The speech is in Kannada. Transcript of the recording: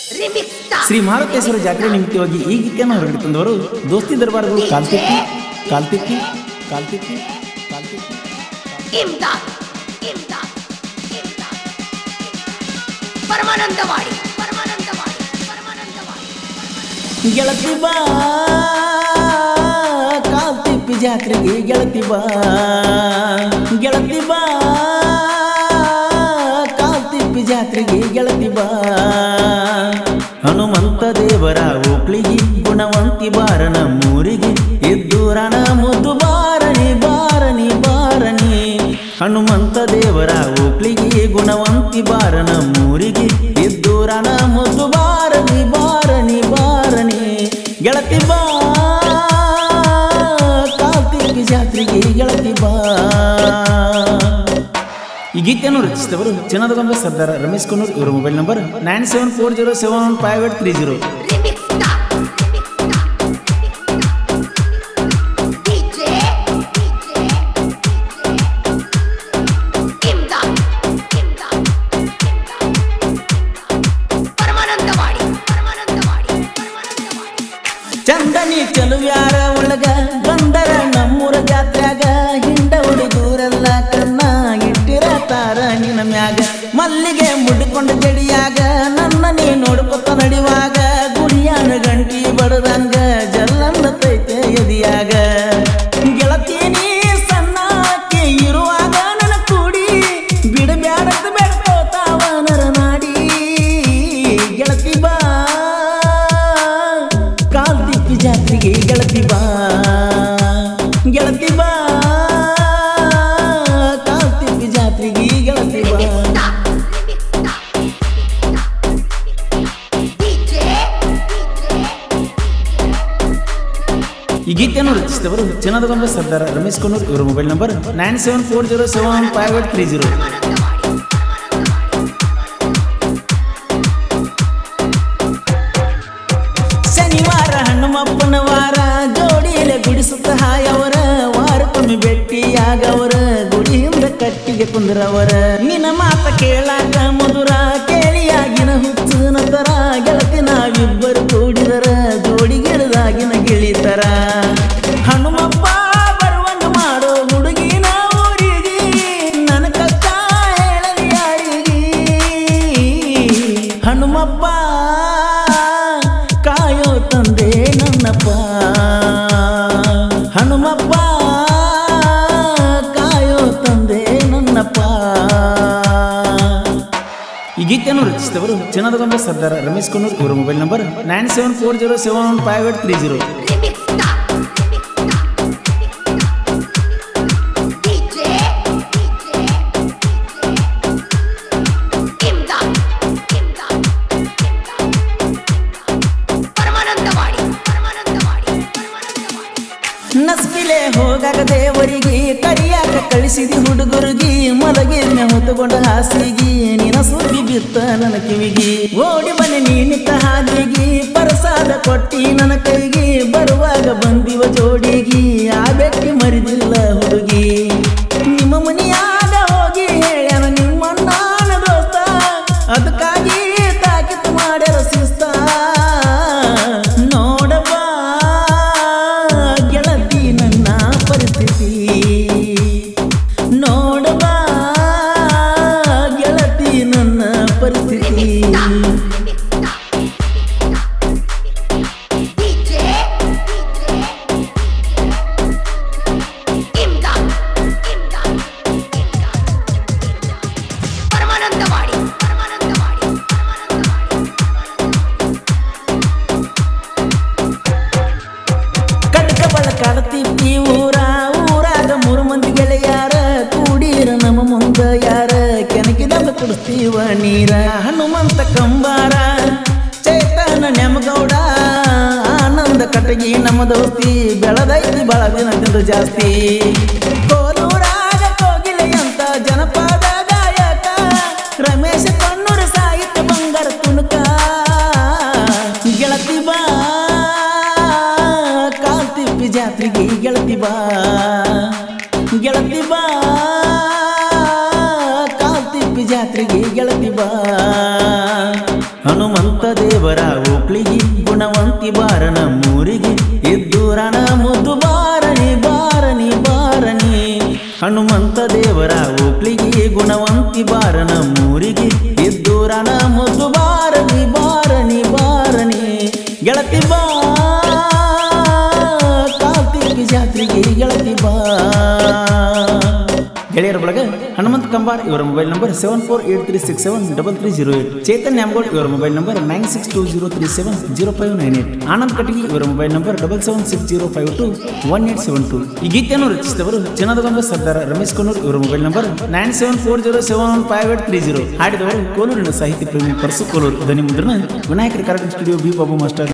Remix Star. ಶ್ರೀ ಮಾರುತೇಶ್ವರ ಜಾತ್ರೆ ನಿಮಿತ್ತವಾಗಿ ಈ ಗೀತೆಯನ್ನು ಹೊರಗಡೆ ತಂದವರು ದೋಸ್ತಿ ದರ್ಬಾರ್ಗಳು ಕಾಲ್ತಿಕ್ಕಿ ಕಾಲ್ತಿಕ್ಕಿ ಕಾಲ್ತಿಕ್ಕಿ ಕಾಲ್ತಿಕ್ಕಿ ಇಮ್ದಾದ್ ಇಮ್ದಾದ್ ಇಮ್ದಾದ್ ಪರಮಾನಂದವಾಡಿ ಪರಮಾನಂದವಾಡಿ ಪರಮಾನಂದವಾಡಿ ಗೆಳತಿ ಬಾ ಕಾಲ್ತಿಪ್ಪಿ ಜಾತ್ರೆಗೆ ಗೆಳತಿ ಬಾ ಗೆಳತಿ ಬಾ ಕಾಲ್ತಿಪ್ಪಿ ಜಾತ್ರೆಗೆ ಗೆಳತಿ ಬಾ ಹನುಮಂತ ದೇವರ ಒಪ್ಳಿಗೆ ಗುಣವಂತಿ ಬಾರ ನಮ್ಮೂರಿಗೆ ಎದ್ದೂರನ ಮುದ್ದು ಬಾರಣಿ ಬಾರಣಿ ಬಾರಣಿ ಹನುಮಂತ ದೇವರ ಒಪ್ಳಿಗೆ ಗುಣವಂತಿ ಬಾರ ನಮ್ಮೂರಿಗೆ ಎದ್ದೂರನ ಮುದ್ದು ಬಾರಣಿ ಬಾರಣಿ ಬಾರಣಿ ಗೆಳತಿ ಬಾ ಕಾರ್ತಿಕ್ ಜಾತ್ರೆಗೆ ಗೆಳತಿ ಬಾ ಈ ಗೀತೆಯನ್ನು ರಚಿಸಿದವರು ಚಿನ್ನದಗೊಂಬೆ ಸರ್ದಾರ ರಮೇಶ್ ಕುನ್ನೂರ್ ಇವರ mobile number nine seven four zero seven one five eight three zero Remix Star. DJ Imdad Imdad Paramanandawadi Paramanandawadi Paramanandawadi ಚಂದನಿ ಚಲುವ್ಯಾರ ಒಳಗ ಬಂದರ ನಮ್ಮೂರ ಜಾತ್ರ್ಯಾಗ ಹಿಂಡ ಹುಡುಗೂರೆಲ್ಲ ಕಣ್ಣ ಇಟ್ಟಿರ ತಾರ ನಿನ್ನ ಮ್ಯಾಗ ಮಲ್ಲಿಗೆ ಮುಡಿಕೊಂಡ ಜಡಿಯಾಗ ನನ್ನ ನೀ ನೋಡ್ಕೊತ ನಡಿವಾಗ ಗುಡಿಯಾನ ಗಂಟಿ ಬಡದಂಗ ಜಲ್ಲಂದ ತೈತೆ ಎದಿಯಾಗ ಗೆಳತಿ ನೀ ಸಣ್ಣಕ್ಕೆ ಇರುವಾಗ ನನ್ನ ಕೂಡಿ ಬಿಡಬ್ಯಾಡದ ಬೆಳ್ಕೋತಾವ ನರ ನಾಡಿ ಗೆಳತಿ ಬಾ ಕಾಲ್ತಿಪ್ಪಿ ಜಾತ್ರೆಗೆ ಗೆಳತಿ ಬಾ ಗೆಳತಿ ಬಾ ಕಾಲ್ತಿಪ್ಪಿ ಜಾತ್ರೆಗೆ ಗೆಳತಿ ಬಾ DJ ಈ ಗೀತೆಯನ್ನು ರಚಿಸಿದವರು ಚಿನ್ನದಗೊಂಬೆ ಸರ್ದಾರ ರಮೇಶ್ ಕುನ್ನೂರ್ ಇವರ mobile number nine seven four zero seven one five eight three zero ಶನಿವಾರ ಹನುಮಪ್ಪನ ವಾರ ಜೋಡಿಲೆ ಗುಡಿಸುತ್ತ ಹಾಯವರ ವಾರಕ್ಕೊಮ್ಮೆ ಭೇಟಿಯಾಗವರ ಗುಡಿಯಿಂದ ಕಟ್ಟಿಗೆ ಕುಂದ್ರವರ ನಿನ್ನ ಮಾತ ಕೇಳಾಕ ಮಧುರ ಕೇಳಿಯಾಗಿನ ಹುಚ್ಚನ ತರ ಗೆಳತಿ ನಾವಿಬ್ಬರು ಕೂಡಿದರ ಜೋಡಿಗಿಡದಾಗಿನ ಗಿಳಿತರ ಹನುಮಪ್ಪ ಬರುವಂಗ ಮಾಡೋ ಹುಡುಗಿನ ಊರಿಗೆ ನನ್ನ ಕಷ್ಟ ಹೇಳಲಿ ಯಾರಿಗೆ ಹನುಮಪ್ಪ ಕಾಯೋ ತಂದೆ ನನ್ನಪ್ಪ ಹನುಮಪ್ಪ ಕಾಯೋ ತಂದೆ ನನ್ನಪ್ಪ ಈ ಗೀತೆಯನ್ನು ರಚಿಸಿದವರು ಚಿನ್ನದಗೊಂಬೆ ಸರ್ದಾರ ರಮೇಶ್ ಕುನ್ನೂರ್ ಇವರ mobile number nine seven four zero seven one five eight three zero Remix Star. DJ Imdad Imdad Paramanandawadi Paramanandawadi Paramanandawadi ನಸ್ಬಿಲೆ ಹೋಗಾಕ ದೇವರಿಗೆ ಕರಿಯಾಕ ಕಳಿಸಿದಿ ಹುಡುಗರಿಗೆ ಮಲಗಿದ್ನೆ ಹೊತ್ತುಕೊಂಡ ಹಾಸಿಗೆ ನಿನ ಸುದ್ದಿ ಬಿತ್ತ ನನ್ನ ಕಿವಿಗೆ ಓಡಿ ಬನ್ನಿ ನೀನಿತ್ತ ಹಾದಿಗೆ ಪರಸಾದ ಕೊಟ್ಟಿ ನನ್ನ ಕೈಗೆ ಬರುವಾಗ ಬಂದಿವ ಜೋಡಿಗೆ ಆ ಬೆಟ್ಟಿ ಮರಿದಿಲ್ಲ ಹುಡುಗಿ ನಿಮ್ಮ ಮನೆಯಾಗ ಹೋಗಿ ಹೇಳ್ಯಾನ ನಿಮ್ಮ ನಾನ ದೋಸ್ತ ಅದಕ್ಕಾಗಿ ತಾಕಿತ್ ಮಾಡ್ಯಾರ ಶಿಸ್ತ ನೋಡಬಾ ಗೆಳತಿ ನನ್ನ ಪರಿಸ್ಥಿತಿ ನೋಡಬಾ ಗೆಳತಿ ನನ್ನ ಪರಿಸ್ಥಿತಿ DJ ಇಮ್ದಾದ್ ಇಮ್ದಾದ್ ಪರಮಾನಂದವಾಡಿ ಪರಮಾನಂದವಾಡಿ ಕನಕ ಬಳಕಾದ ತಿಪ್ಪಿ ಊರ ಊರಾಗ ಮೂರು ಮಂದಿ ಗೆಳೆಯಾರ ಕೂಡಿರ ನಮ್ಮ ಮುಂದ ಯಾರ ಕೆನಕಿದಾಗ ಕುಡಿಸ್ತೀವ ನೀರ ಹನುಮಂತ ಕಂಬಾರ ಚೇತನ ನೆಮಗೌಡ ಆನಂದ ಕಟಗಿ ನಮ್ಮ ದೋಸ್ತಿ ಬೆಳದೈತಿ ಬಾಳ ದಿನದಿಂದ ಜಾಸ್ತಿ ಕೋಲೂರಾಗ ಕೋಗಿಲೆ ಅಂತ ಜನಪದ ಗಾಯಕ ರಮೇಶ ಕಣ್ಣೂರು ಸಾಹಿತ್ಯ ಬಂಗಾರ ತುಣುಕ ಗೆಳತಿ ಬಾ ಕಾಲ್ತಿಪ್ಪಿ ಜಾತ್ರೆಗೆ ಗೆಳತಿ ಬಾ ಗೆಳತಿ ಬಾ ಕಾಲ್ತಿಪ್ಪಿ ಜಾತ್ರೆಗೆ ಗೆಳತಿ ಬಾ ಹನುಮಂತ ದೇವರ ಓಕ್ಳಿಗಿ ಗುಣವಂತಿ ಬಾರನ ಮೂರಿಗೆ ಇದ್ದೂರನ ಮುದ್ದು ಬಾರಣಿ ಬಾರಣಿ ಬಾರಣಿ ಹನುಮಂತ ದೇವರ ಓಕ್ಳಿಗಿ ಗುಣವಂತಿ ಬಾರನ ಮೂರಿಗೆ ಇದ್ದೂರನ ಮುದ್ದು ಬಾರಣಿ ಬಾರಣಿ ಬಾರಣಿ ಗೆಳತಿ ಬಾ ಕಾರ್ತಿಕ್ ಜಾತ್ರೆಗೆ ಗೆಳತಿ ಬಾ ಗೆಳೆಯರ ಬಳಗ ಹನುಮಂತ್ ಕಂಬಾರ್ ಇವರ mobile number seven four eight three six seven double three zero eight Chetan Nyamgod ಇವರ mobile number nine six two zero three seven zero five nine eight Anand Katagi ಇವರ mobile number double seven six zero five two one eight seven two ಈ ಗೀತೆಯನ್ನು ರಚಿಸಿದವರು ಚಿನ್ನದಗೊಂಡ ಸರ್ದಾರ ರಮೇಶ್ ಕೊನೂರ್ ಇವರ mobile number nine seven four zero seven one five eight three zero ಹಾಡಿದವರು ಕೋಲೂರಿನ ಸಾಹಿತ್ಯ ಪ್ರೇಮಿ ಪರಸು ಕೋಲೂರು ಧ್ವನಿ ಮುದ್ರಣ ವಿನಾಯಕರ ಕಾರ್ಯಕ್ರಮ ಸ್ಟುಡಿಯೋ ಬಿ ಬಾಬು ಮಾಸ್ಟರ್